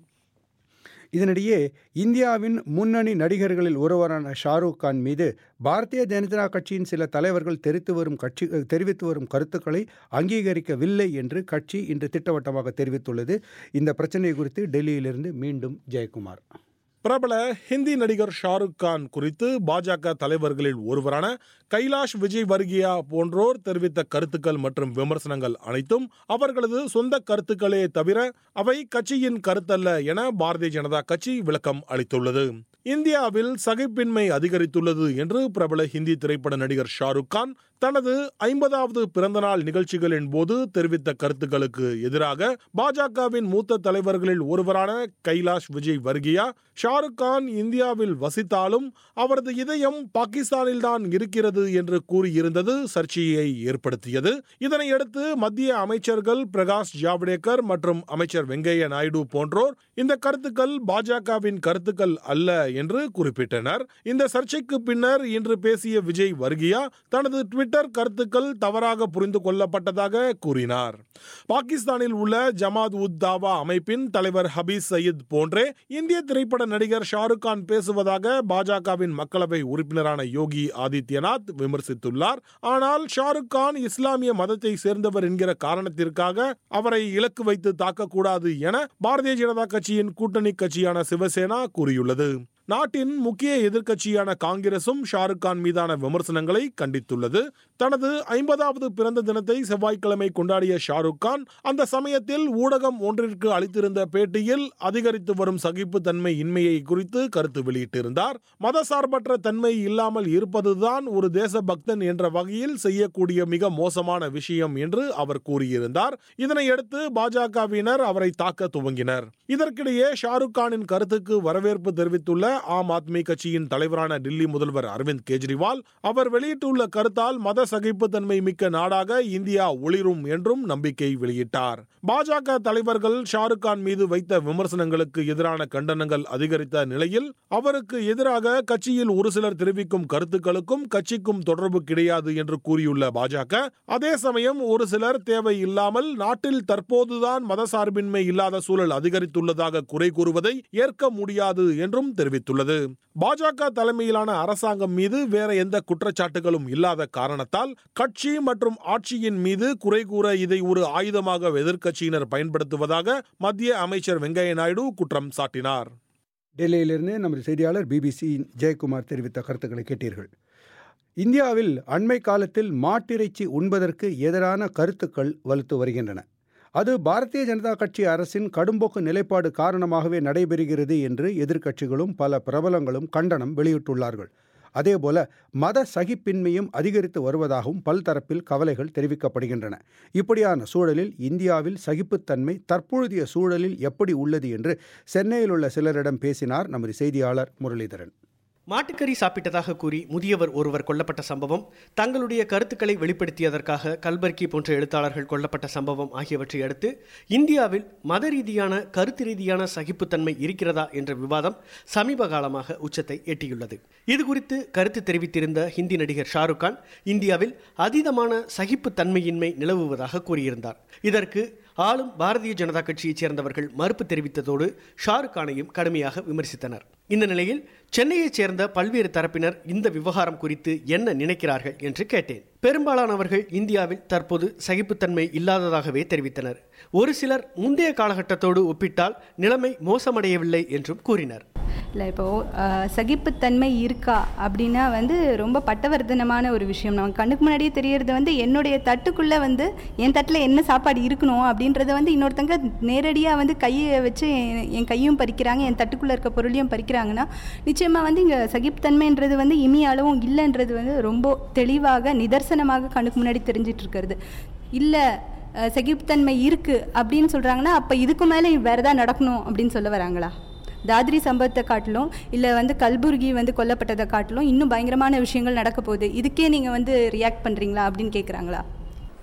இதனிடையே இந்தியாவின் முன்னணி நடிகர்களில் ஒருவரான ஷாருக் கான் மீது பாரதிய ஜனதா கட்சியின் சில தலைவர்கள் தெரிவித்து வரும் கட்சி தெரிவித்து வரும் கருத்துக்களை அங்கீகரிக்கவில்லை என்று கட்சி இன்று திட்டவட்டமாக தெரிவித்துள்ளது இந்த பிரச்சனை குறித்து டெல்லியிலிருந்து மீண்டும் ஜெயக்குமார் பிரபல ஹிந்தி நடிகர் ஷாருக் கான் குறித்து பாஜக தலைவர்களில் ஒருவரான கைலாஷ் விஜய் வர்கியா போன்றோர் தெரிவித்த கருத்துக்கள் மற்றும் விமர்சனங்கள் அனைத்தும் அவர்களது சொந்த கருத்துக்களே தவிர அவை கட்சியின் கருத்தல்ல என பாரதிய ஜனதா கட்சி விளக்கம் அளித்துள்ளது இந்தியாவில் சகிப்பின்மை அதிகரித்துள்ளது என்று பிரபல ஹிந்தி திரைப்பட நடிகர் ஷாருக் கான் தனது ஐம்பதாவது பிறந்தநாள் நிகழ்ச்சிகளின் போது தெரிவித்த கருத்துக்களுக்கு எதிராக பாஜகவின் மூத்த தலைவர்களில் ஒருவரான கைலாஷ் விஜய் வர்கியா ஷாருக் கான் இந்தியாவில் வசித்தாலும் அவரது இதயம் பாகிஸ்தானில் தான் இருக்கிறது என்று கூறியிருந்தது சர்ச்சையை ஏற்படுத்தியது இதனையடுத்து மத்திய அமைச்சர்கள் பிரகாஷ் ஜாவ்டேகர் மற்றும் அமைச்சர் வெங்கையா நாயுடு போன்றோர் இந்த கருத்துக்கள் பாஜகவின் கருத்துக்கள் அல்ல என்று குறிப்பிட்டனர் இந்த சர்ச்சைக்கு பின்னர் இன்று பேசிய விஜய் வர்கியா தனது ட்விட்டர் கருத்துக்கள் தவறாக புரிந்து கொள்ளப்பட்டதாக கூறினார் பாகிஸ்தானில் உள்ள ஜமாத் உத் தாவா அமைப்பின் தலைவர் ஹபீஸ் சயீத் போன்றே இந்திய திரைப்பட நடிகர் ஷாருக் கான் பேசுவதாக பாஜகவின் மக்களவை உறுப்பினரான யோகி ஆதித்யநாத் விமர்சித்துள்ளார் ஆனால் ஷாருக் கான் இஸ்லாமிய மதத்தை சேர்ந்தவர் என்கிற காரணத்திற்காக அவரை இலக்கு வைத்து தாக்கக்கூடாது என பாரதிய ஜனதா கட்சியின் கூட்டணி கட்சியான சிவசேனா கூறியுள்ளது நாட்டின் முக்கிய எதிர்க்கட்சியான காங்கிரசும் ஷாருக் கான் மீதான விமர்சனங்களை கண்டித்துள்ளது தனது ஐம்பதாவது பிறந்த தினத்தை செவ்வாய்க்கிழமை கொண்டாடிய ஷாருக் கான் அந்த சமயத்தில் ஊடகம் ஒன்றிற்கு அளித்திருந்த பேட்டியில் அதிகரித்து வரும் சகிப்புத்தன்மை இன்மையை குறித்து கருத்து வெளியிட்டிருந்தார் மதசார்பற்ற தன்மை இல்லாமல் இருப்பதுதான் ஒரு தேசபக்தன் என்ற வகையில் செய்யக்கூடிய மிக மோசமான விஷயம் என்று அவர் கூறியிருந்தார் இதனையடுத்து பாஜகவினர் அவரை தாக்க துவங்கினர் இதற்கிடையே ஷாருக் கானின் கருத்துக்கு வரவேற்பு தெரிவித்துள்ள ஆம் ஆத்மி கட்சியின் தலைவரான டில்லி முதல்வர் அரவிந்த் கெஜ்ரிவால் அவர் வெளியிட்டுள்ள கருத்தால் மத சகிப்புத்தன்மை மிக்க நாடாக இந்தியா ஒளிரும் என்றும் நம்பிக்கை வெளியிட்டார் பாஜக தலைவர்கள் ஷாருக் கான் மீது வைத்த விமர்சனங்களுக்கு எதிரான கண்டனங்கள் அதிகரித்த நிலையில் அவருக்கு எதிராக கட்சியில் ஒரு சிலர் தெரிவிக்கும் கருத்துக்களுக்கும் கட்சிக்கும் தொடர்பு கிடையாது என்று கூறியுள்ள பாஜக அதே சமயம் ஒரு சிலர் தேவையில்லாமல் நாட்டில் தற்போதுதான் மதசார்பின்மை இல்லாத சூழல் அதிகரித்துள்ளதாக குறை கூறுவதை ஏற்க முடியாது என்றும் தெரிவித்துள்ளது பாஜக தலைமையிலான அரசாங்கம் மீது வேற எந்த குற்றச்சாட்டுகளும் இல்லாத காரணத்தால் கட்சி மற்றும் ஆட்சியின் மீது குறை கூற இதை ஒரு ஆயுதமாக எதிர்க்கட்சியினர் பயன்படுத்துவதாக மத்திய அமைச்சர் வெங்கையா நாயுடு குற்றம் சாட்டினார் டெல்லியிலிருந்து நமது செய்தியாளர் பிபிசியின் ஜெயக்குமார் தெரிவித்த கருத்துக்களை கேட்டீர்கள் இந்தியாவில் அண்மை காலத்தில் மாட்டிறைச்சி உண்பதற்கு எதிரான கருத்துக்கள் வலுத்து வருகின்றன அது பாரதிய ஜனதா கட்சி அரசின் கடும்போக்கு நிலைப்பாடு காரணமாகவே நடைபெறுகிறது என்று எதிர்க்கட்சிகளும் பல பிரபலங்களும் கண்டனம் வெளியிட்டுள்ளார்கள் அதேபோல மத சகிப்பின்மையும் அதிகரித்து வருவதாகவும் பல்தரப்பில் கவலைகள் தெரிவிக்கப்படுகின்றன இப்படியான சூழலில் இந்தியாவில் சகிப்புத்தன்மை தற்பொழுதைய சூழலில் எப்படி உள்ளது என்று சென்னையில் உள்ள சிலரிடம் பேசினார் நமது செய்தியாளர் முரளிதரன் மாட்டுக்கறி சாப்பிட்டதாக கூறி முதியவர் ஒருவர் கொல்லப்பட்ட சம்பவம் தங்களுடைய கருத்துக்களை வெளிப்படுத்தியதற்காக கல்பர்கி போன்ற எழுத்தாளர்கள் கொல்லப்பட்ட சம்பவம் ஆகியவற்றை அடுத்து இந்தியாவில் மத ரீதியான கருத்து ரீதியான சகிப்புத்தன்மை இருக்கிறதா என்ற விவாதம் சமீப காலமாக உச்சத்தை எட்டியுள்ளது இது குறித்து கருத்து தெரிவித்திருந்த ஹிந்தி நடிகர் ஷாருக் கான் இந்தியாவில் அதீதமான சகிப்புத்தன்மையின்மை நிலவுவதாக கூறியிருந்தார் இதற்கு ஆளும் பாரதிய ஜனதா கட்சியைச் சேர்ந்தவர்கள் மறுப்பு தெரிவித்ததோடு ஷாருக் கானையும் கடுமையாக விமர்சித்தனர் இந்த நிலையில் சென்னையைச் சேர்ந்த பல்வேறு தரப்பினர் இந்த விவகாரம் குறித்து என்ன நினைக்கிறார்கள் என்று கேட்டேன் பெரும்பாலானவர்கள் இந்தியாவில் தற்போது சகிப்புத்தன்மை இல்லாததாகவே தெரிவித்தனர் ஒரு சிலர் முந்தைய காலகட்டத்தோடு ஒப்பிட்டால் நிலைமை மோசமடையவில்லை என்றும் கூறினர் இல்லை இப்போது சகிப்புத்தன்மை இருக்கா அப்படின்னா வந்து ரொம்ப பட்டவர்த்தனமான ஒரு விஷயம் நம்ம கண்ணுக்கு முன்னாடியே தெரியறது வந்து என்னுடைய தட்டுக்குள்ளே வந்து என் தட்டில் என்ன சாப்பாடு இருக்கணும் அப்படின்றத வந்து இன்னொருத்தங்க நேரடியாக வந்து கையை வச்சு என் கையும் பறிக்கிறாங்க என் தட்டுக்குள்ளே இருக்க பொருளையும் பறிக்கிறாங்கன்னா நிச்சயமாக வந்து இங்கே சகிப்புத்தன்மைன்றது வந்து இமி அளவும் இல்லைன்றது வந்து ரொம்ப தெளிவாக நிதர்சனமாக கண்ணுக்கு முன்னாடி தெரிஞ்சிட்டு இருக்கிறது இல்லை சகிப்புத்தன்மை இருக்குது அப்படின்னு சொல்கிறாங்கன்னா அப்போ இதுக்கு மேலே வேறு எதாவது நடக்கணும் அப்படின்னு சொல்ல வராங்களா தாத்ரி சம்பவத்தை காட்டிலும் இல்லை வந்து கல்புர்கி வந்து கொல்லப்பட்டதை காட்டிலும் இன்னும் பயங்கரமான விஷயங்கள் நடக்க போகுது இதுக்கே நீங்கள் வந்து ரியாக்ட் பண்ணுறீங்களா அப்படின்னு கேட்குறாங்களா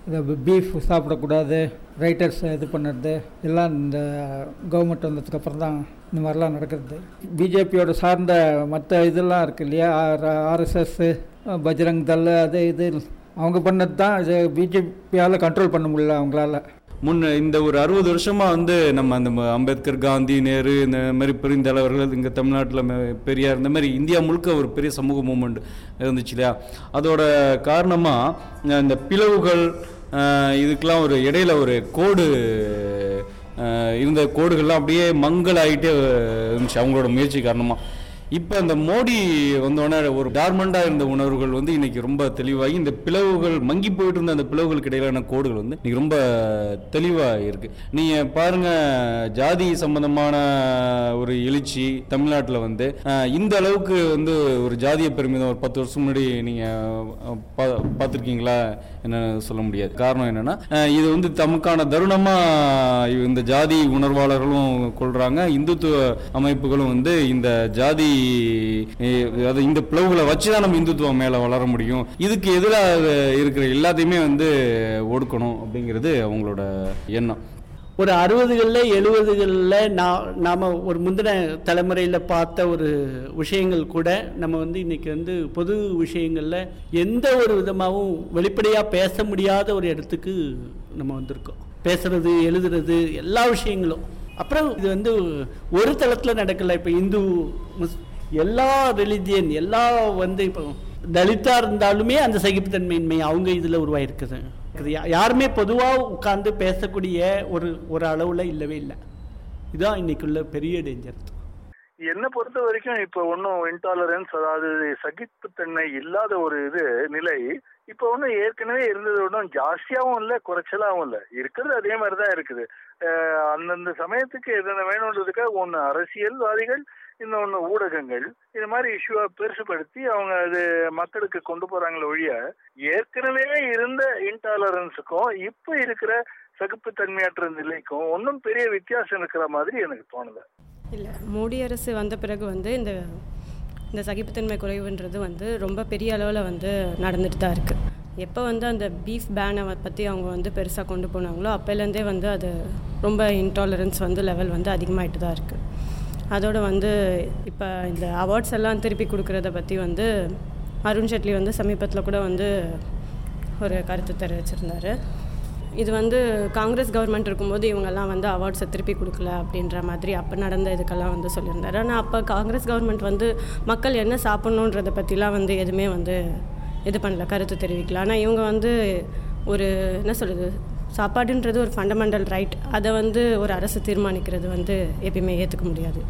இந்த பீஃப் சாப்பிடக்கூடாது ரைட்டர்ஸ் இது பண்ணுறது எல்லாம் இந்த கவர்மெண்ட் வந்ததுக்கப்புறம் தான் இந்த மாதிரிலாம் நடக்கிறது பிஜேபியோட சார்ந்த மற்ற இதெல்லாம் இருக்கு இல்லையா ஆர்எஸ்எஸ் பஜ்ரங் தள் அது இது அவங்க பண்ணது தான் இது பிஜேபியால் கண்ட்ரோல் பண்ண முடியல அவங்களால முன்ன இந்த ஒரு அறுபது வருஷமா வந்து நம்ம அந்த ம- அம்பேத்கர் காந்தி நேரு இந்த மாதிரி பெருந்தலைவர்கள் இங்கே தமிழ்நாட்டில் பெரியார் இந்த மாதிரி இந்தியா முழுக்க ஒரு பெரிய சமூக மூமெண்ட் இருந்துச்சு இல்லையா அதோட காரணமாக இந்த பிளவுகள் அஹ், இதுக்கெல்லாம் ஒரு இடையில ஒரு கோடு அஹ், இருந்த கோடுகள்லாம் அப்படியே மங்கலாயிட்டே இருந்துச்சு அவங்களோட முயற்சி காரணமாக இப்போ அந்த மோடி வந்தோடனே ஒரு டார்மண்டாக இருந்த உணர்வுகள் வந்து இன்னைக்கு ரொம்ப தெளிவாகி இந்த பிளவுகள் மங்கி போயிட்டு இருந்த அந்த பிளவுகளுக்கு இடையிலான கோடுகள் வந்து இன்னைக்கு ரொம்ப தெளிவாக இருக்கு நீங்க பாருங்க ஜாதி சம்பந்தமான ஒரு எழுச்சி தமிழ்நாட்டில் வந்து அஹ், இந்த அளவுக்கு வந்து ஒரு ஜாதிய பெருமிதம் ஒரு பத்து வருஷம் முன்னாடி நீங்க அஹ், பா- பார்த்திருக்கீங்களா என்ன சொல்ல முடியாது காரணம் என்னன்னா அஹ், இது வந்து தமக்கான தருணமா இந்த ஜாதி உணர்வாளர்களும் கொள்றாங்க இந்துத்துவ அமைப்புகளும் வந்து இந்த ஜாதி அஹ், அதாவது இந்த பிளவுகளை வச்சுதான் நம்ம இந்துத்துவம் மேல வளர முடியும் இதுக்கு எதிராக இருக்கிற எல்லாத்தையுமே வந்து ஒடுக்கணும் அப்படிங்கிறது அவங்களோட எண்ணம் ஒரு அறுபதுகளில் எழுபதுகளில் நான் நாம் ஒரு முந்தின தலைமுறையில் பார்த்த ஒரு விஷயங்கள் கூட நம்ம வந்து இன்னைக்கு வந்து பொது விஷயங்களில் எந்த ஒரு விதமாகவும் வெளிப்படையாக பேச முடியாத ஒரு இடத்துக்கு நம்ம வந்திருக்கோம் பேசுறது எழுதுறது எல்லா விஷயங்களும் அப்புறம் இது வந்து ஒரு தளத்தில் நடக்கல இப்போ இந்து முஸ் எல்லா ரிலிஜியன் எல்லா வந்து இப்போ தலித்தா இருந்தாலுமே அந்த சகிப்புத்தன்மையின்மை அவங்க இதில் உருவாயிருக்குது இது யா- யாருமே பொதுவாக உட்கார்ந்து பேசக்கூடிய ஒரு ஒரு அளவில் இல்லவே இல்லை இதுதான் இன்னைக்குள்ள பெரிய டேஞ்சர் என்னை பொறுத்த வரைக்கும் இப்ப ஒன்றும் இன்டாலரன்ஸ் அதாவது சகிப்புத்தன்மை இல்லாத ஒரு இது நிலை இப்ப ஒன்றும் ஏற்கனவே இருந்தது ஒன்றும் ஜாஸ்தியாகவும் இல்லை குறைச்சலாகவும் இல்லை இருக்கிறது அதே மாதிரி தான் இருக்குது அஹ் அந்தந்த சமயத்துக்கு எதன வேணுன்றதுக்காக ஒன்று அரசியல்வாதிகள் இன்னொன்று ஊடகங்கள் இது மாதிரி இஷ்யூவை பெருசுபடுத்தி அவங்க அது மக்களுக்கு கொண்டு போறாங்களே ஒழிய ஏற்கனவே இருந்த இன்டாலரன்ஸுக்கும் இப்போ இருக்கிற சகிப்புத்தன்மையற்ற நிலைக்கும் ஒன்றும் பெரிய வித்தியாசம் இருக்கிற மாதிரி எனக்கு தோணல இல்லை மோடி அரசு வந்த பிறகு வந்து இந்த இந்த சகிப்புத்தன்மை குறைவுன்றது வந்து ரொம்ப பெரிய அளவில் வந்து நடந்துட்டு தான் இருக்குது எப்போ வந்து அந்த பீஃப் பேனை பற்றி அவங்க வந்து பெருசாக கொண்டு போனாங்களோ அப்போலேருந்தே வந்து அது ரொம்ப இன்டாலரன்ஸ் வந்து லெவல் வந்து அதிகமாகிட்டு தான் இருக்குது அதோட வந்து இப்போ இந்த அவார்ட்ஸ் எல்லாம் திருப்பி கொடுக்கறத பற்றி வந்து அருண் ஜேட்லி வந்து சமீபத்தில் கூட வந்து ஒரு கருத்து தெரிவிச்சிருந்தாரு இது வந்து காங்கிரஸ் கவர்மெண்ட் இருக்கும்போது இவங்கெல்லாம் வந்து அவார்ட்ஸை திருப்பி கொடுக்கல அப்படின்ற மாதிரி அப்போ நடந்த இதுக்கெல்லாம் வந்து சொல்லியிருந்தாரு ஆனால் அப்போ காங்கிரஸ் கவர்மெண்ட் வந்து மக்கள் என்ன சாப்பிட்ணுன்றதை பற்றிலாம் வந்து எதுவுமே வந்து இது பண்ணல கருத்து தெரிவிக்கல ஆனால் இவங்க வந்து ஒரு என்ன சொல்கிறது சாப்பாடுன்றது ஒரு ஃபண்டமெண்டல் ரைட் அதை வந்து ஒரு அரசு தீர்மானிக்கிறது வந்து எப்பயுமே ஏற்றுக்க முடியாது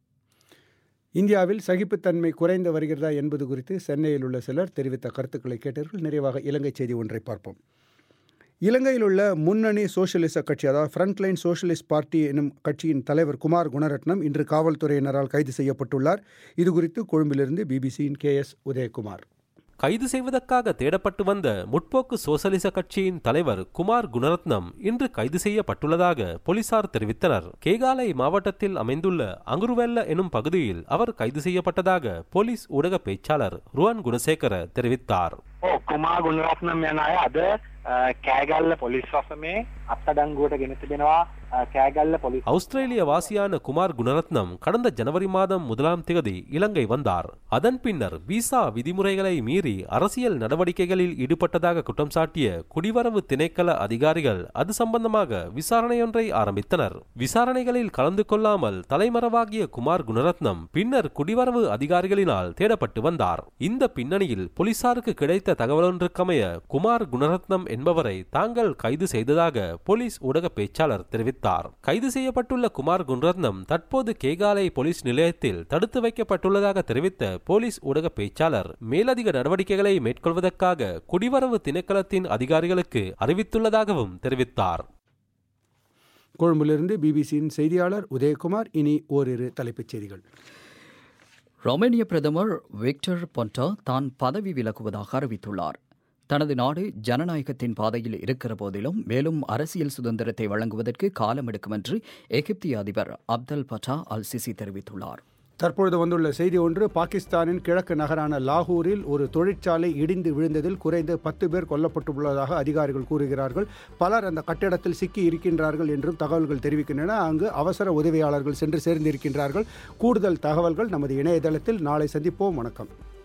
இந்தியாவில் சகிப்புத்தன்மை குறைந்து வருகிறதா என்பது குறித்து சென்னையில் உள்ள சிலர் தெரிவித்த கருத்துக்களை கேட்டீர்கள் நிறைவாக இலங்கை செய்தி ஒன்றை பார்ப்போம் இலங்கையில் உள்ள முன்னணி சோஷலிச கட்சி அதாவது ஃப்ரண்ட்லைன் சோஷலிஸ்ட் பார்ட்டி எனும் கட்சியின் தலைவர் குமார் குணரட்னம் இன்று காவல்துறையினரால் கைது செய்யப்பட்டுள்ளார் இது குறித்து கொழும்பிலிருந்து பிபிசியின் கே எஸ் உதயகுமார் கைது செய்வதற்காக தேடப்பட்டு வந்த முற்போக்கு சோசலிச கட்சியின் தலைவர் குமார் குணரத்னம் இன்று கைது செய்யப்பட்டுள்ளதாக போலீசார் தெரிவித்தனர் கேகாலை மாவட்டத்தில் அமைந்துள்ள அங்குருவெல்ல எனும் பகுதியில் அவர் கைது செய்யப்பட்டதாக போலீஸ் ஊடக பேச்சாளர் ருவான் குணசேகர தெரிவித்தார் ඔව් කුමා ගුණරත්නම් යන අය අද අ, කෑගල්ල පොලිස් වසමේ අත්අඩංගුවට ගෙන තිබෙනවා අ, කෑගල්ල පොලිස් ஆஸ்திரேலிய வாசியான குமார் குணரத்னம் கடந்த ஜனவரி மாதம் முதலாம் தேதி இலங்கை வந்தார் அதன் பின்னர் விசா விதிமுறைகளை மீறி அரசியல் நடவடிக்கைகளில் ஈடுபட்டதாக குற்றம் சாட்டிய குடிவரவு திணைக்கள அதிகாரிகள் அது சம்பந்தமாக விசாரணையொன்றை ஆரம்பித்தனர் விசாரணைகளில் கலந்து கொள்ளாமல் தலைமறைவாகிய குமார் குணரத்னம் பின்னர் குடிவரவு அதிகாரிகளினால் தேடப்பட்டு வந்தார் இந்த பின்னணியில் போலீசாருக்கு கிடைத்த தகவலொன்றுக்கமைய குமார் குணரத்னம் என்பவரை தாங்கள் கைது செய்ததாக போலீஸ் ஊடக பேச்சாளர் தெரிவித்தார் கைது செய்யப்பட்டுள்ள குமார் குணரத்னம் தற்போது கேகாலை போலீஸ் நிலையத்தில் தடுத்து வைக்கப்பட்டுள்ளதாக தெரிவித்த போலீஸ் ஊடக பேச்சாளர் மேலதிக நடவடிக்கைகளை மேற்கொள்வதற்காக குடிவரவு திணைக்களத்தின் அதிகாரிகளுக்கு அறிவித்துள்ளதாகவும் தெரிவித்தார் கொழும்பிலிருந்து பிபிசியின் செய்தியாளர் உதயகுமார் இனி ஓரிரு தலைப்புச் செய்திகள் ரொமேனிய பிரதமர் விக்டர் பொன்டா தான் பதவி விலகுவதாக அறிவித்துள்ளார் தனது நாடு ஜனநாயகத்தின் பாதையில் இருக்கிற போதிலும் மேலும் அரசியல் சுதந்திரத்தை வழங்குவதற்கு காலம் எடுக்கும் என்று எகிப்திய அதிபர் அப்தல் பட்டா அல் சிசி தெரிவித்துள்ளார் தற்பொழுது வந்துள்ள செய்தி ஒன்று பாகிஸ்தானின் கிழக்கு நகரான லாகூரில் ஒரு தொழிற்சாலை இடிந்து விழுந்ததில் குறைந்து பத்து பேர் கொல்லப்பட்டுள்ளதாக அதிகாரிகள் கூறுகிறார்கள் பலர் அந்த கட்டிடத்தில் சிக்கி இருக்கின்றார்கள் என்றும் தகவல்கள் தெரிவிக்கின்றன அங்கு அவசர உதவியாளர்கள் சென்று சேர்ந்திருக்கின்றார்கள் கூடுதல் தகவல்கள் நமது இணையதளத்தில் நாளை சந்திப்போம் வணக்கம்